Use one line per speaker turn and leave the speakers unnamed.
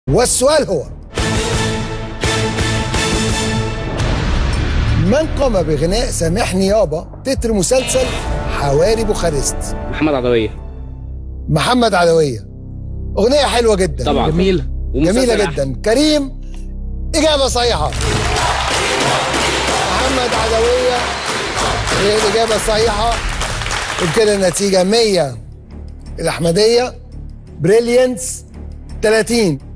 والسؤال هو من قام بغناء سامحني يابا تتر مسلسل حواري بوخارست
محمد عدوية
محمد عدوية أغنية حلوة جدا
طبعا
جميلة
جميلة
ومسلسل
جدا كريم إجابة صحيحة محمد عدوية هي الإجابة الصحيحة وبكده النتيجة 100 الأحمدية بريليانس 30